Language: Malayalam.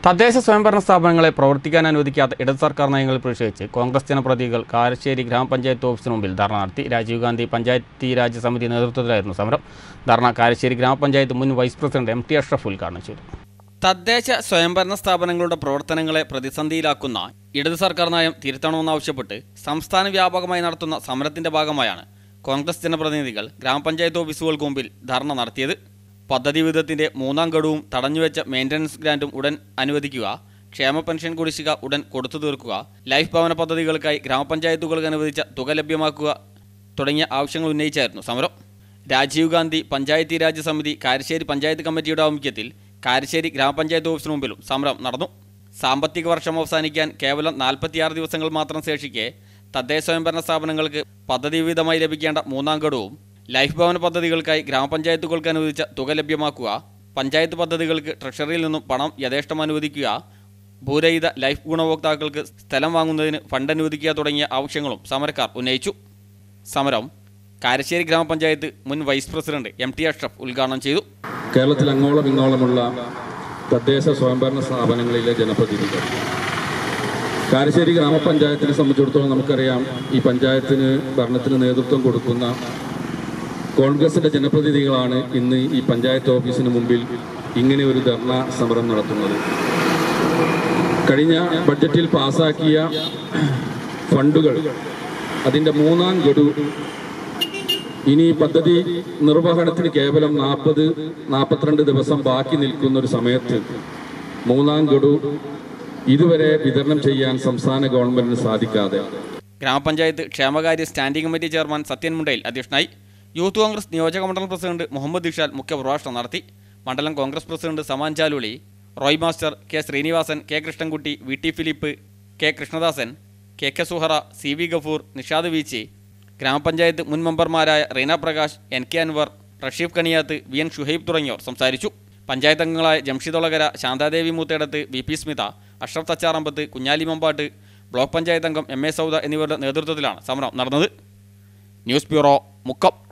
തദ്ദേശ സ്വയംഭരണ സ്ഥാപനങ്ങളെ പ്രവർത്തിക്കാൻ അനുവദിക്കാത്ത ഇടത് സർക്കാർ നയങ്ങളിൽ പ്രതിഷേധിച്ച് കോൺഗ്രസ് ജനപ്രതിനിധികൾ കാരശ്ശേരി ഗ്രാമപഞ്ചായത്ത് ഓഫീസിന് മുമ്പിൽ ധർണ നടത്തി രാജീവ് ഗാന്ധി പഞ്ചായത്തി രാജ് സമിതി നേതൃത്വത്തിലായിരുന്നു സമരം ധർണ കാരശ്ശേരി ഗ്രാമപഞ്ചായത്ത് മുൻ vice president M T Ashraf ഉദ്ഘാടനം ചെയ്തു തദ്ദേശ സ്വയംഭരണ സ്ഥാപനങ്ങളുടെ പ്രവർത്തനങ്ങളെ പ്രതിസന്ധിയിലാക്കുന്ന ഇടത് സർക്കാർ നയം തിരുത്തണമെന്നാവശ്യപ്പെട്ട് സംസ്ഥാന വ്യാപകമായി നടത്തുന്ന സമരത്തിന്റെ ഭാഗമായാണ് കോൺഗ്രസ് ജനപ്രതിനിധികൾ ഗ്രാമപഞ്ചായത്ത് ഓഫീസുകൾക്ക് മുമ്പിൽ ധർണ നടത്തിയത് പദ്ധതി വിധത്തിന്റെ മൂന്നാം ഗഡുവും തടഞ്ഞുവെച്ച മെയിൻ്റനൻസ് ഗ്രാൻറ്റും ഉടൻ അനുവദിക്കുക ക്ഷേമ പെൻഷൻ കുടിശ്ശിക ഉടൻ കൊടുത്തു തീർക്കുക ലൈഫ് ഭവന പദ്ധതികൾക്കായി ഗ്രാമപഞ്ചായത്തുകൾക്ക് അനുവദിച്ച തുക ലഭ്യമാക്കുക തുടങ്ങിയ ആവശ്യങ്ങൾ ഉന്നയിച്ചായിരുന്നു സമരം രാജീവ് ഗാന്ധി പഞ്ചായത്തി രാജ് സമിതി കാരശ്ശേരി പഞ്ചായത്ത് കമ്മിറ്റിയുടെ ആഭിമുഖ്യത്തിൽ കാരശ്ശേരി ഗ്രാമപഞ്ചായത്ത് ഓഫീസിന് മുമ്പിലും സമരം നടന്നു സാമ്പത്തിക വർഷം അവസാനിക്കാൻ കേവലം നാൽപ്പത്തിയാറ് ദിവസങ്ങൾ മാത്രം ശേഷിക്കെ തദ്ദേശ സ്വയംഭരണ സ്ഥാപനങ്ങൾക്ക് പദ്ധതി വിഹിതമായി ലഭിക്കേണ്ട മൂന്നാം ഗഡുവും ലൈഫ് ഭവന പദ്ധതികൾക്കായി ഗ്രാമപഞ്ചായത്തുകൾക്ക് അനുവദിച്ച തുക ലഭ്യമാക്കുക പഞ്ചായത്ത് പദ്ധതികൾക്ക് ട്രഷറിയിൽ നിന്നും പണം യഥേഷ്ടം അനുവദിക്കുക ഭൂരഹിത ലൈഫ് ഗുണഭോക്താക്കൾക്ക് സ്ഥലം വാങ്ങുന്നതിന് ഫണ്ട് അനുവദിക്കുക തുടങ്ങിയ ആവശ്യങ്ങളും സമരക്കാർ ഉന്നയിച്ചു സമരം കാരശ്ശേരി ഗ്രാമപഞ്ചായത്ത് മുൻ vice president M T Ashraf ഉദ്ഘാടനം ചെയ്തു കേരളത്തിൽ അങ്ങോളം ഇങ്ങോളമുള്ള തദ്ദേശ സ്വയംഭരണ സ്ഥാപനങ്ങളിലെ ജനപ്രതിനിധികൾ കാരശ്ശേരി ഗ്രാമപഞ്ചായത്തിനെ സംബന്ധിച്ചിടത്തോളം നമുക്കറിയാം ഈ പഞ്ചായത്തിന് ഭരണത്തിന് നേതൃത്വം കൊടുക്കുന്ന കോൺഗ്രസിന്റെ ജനപ്രതിനിധികളാണ് ഇന്ന് ഈ പഞ്ചായത്ത് ഓഫീസിന് മുമ്പിൽ ഇങ്ങനെ ഒരു ധർണ സമരം നടത്തുന്നത് കഴിഞ്ഞ ബഡ്ജറ്റിൽ പാസാക്കിയ ഫണ്ടുകൾ അതിൻ്റെ മൂന്നാം ഗഡു ഇനി പദ്ധതി നിർവഹണത്തിന് കേവലം നാൽപ്പത് നാൽപ്പത്തിരണ്ട് ദിവസം ബാക്കി നിൽക്കുന്ന ഒരു സമയത്ത് മൂന്നാം ഗഡു ഇതുവരെ വിതരണം ചെയ്യാൻ സംസ്ഥാന ഗവൺമെന്റിന് സാധിക്കാതെ ഗ്രാമപഞ്ചായത്ത് ക്ഷേമകാര്യ standing committee chairman Sathyan Mundayil അധ്യക്ഷനായി യൂത്ത് കോൺഗ്രസ് നിയോജക മണ്ഡലം പ്രസിഡന്റ് മുഹമ്മദ് ഇഷാൽ മുഖ്യപ്രഭാഷണം നടത്തി മണ്ഡലം Congress president Saman Chaluli Roy master K Sreenivasan K Krishnankutty V T Philip K Krishnadasan K K Suhara C V Gafoor Nishad Veechi ഗ്രാമപഞ്ചായത്ത് മുൻ മെമ്പർമാരായ Reena Prakash N K Anwar Rasheef Kaniyath V N Shuhaib തുടങ്ങിയവർ സംസാരിച്ചു പഞ്ചായത്ത് അംഗങ്ങളായ Jamshid Olakara Shanthadevi Moothedath V P Smitha Ashraf Thacharambath Kunjali Mambatt block panchayat അംഗം എം എ സൗദ എന്നിവരുടെ നേതൃത്വത്തിലാണ് സമരം നടന്നത് ന്യൂസ് ബ്യൂറോ മുക്കം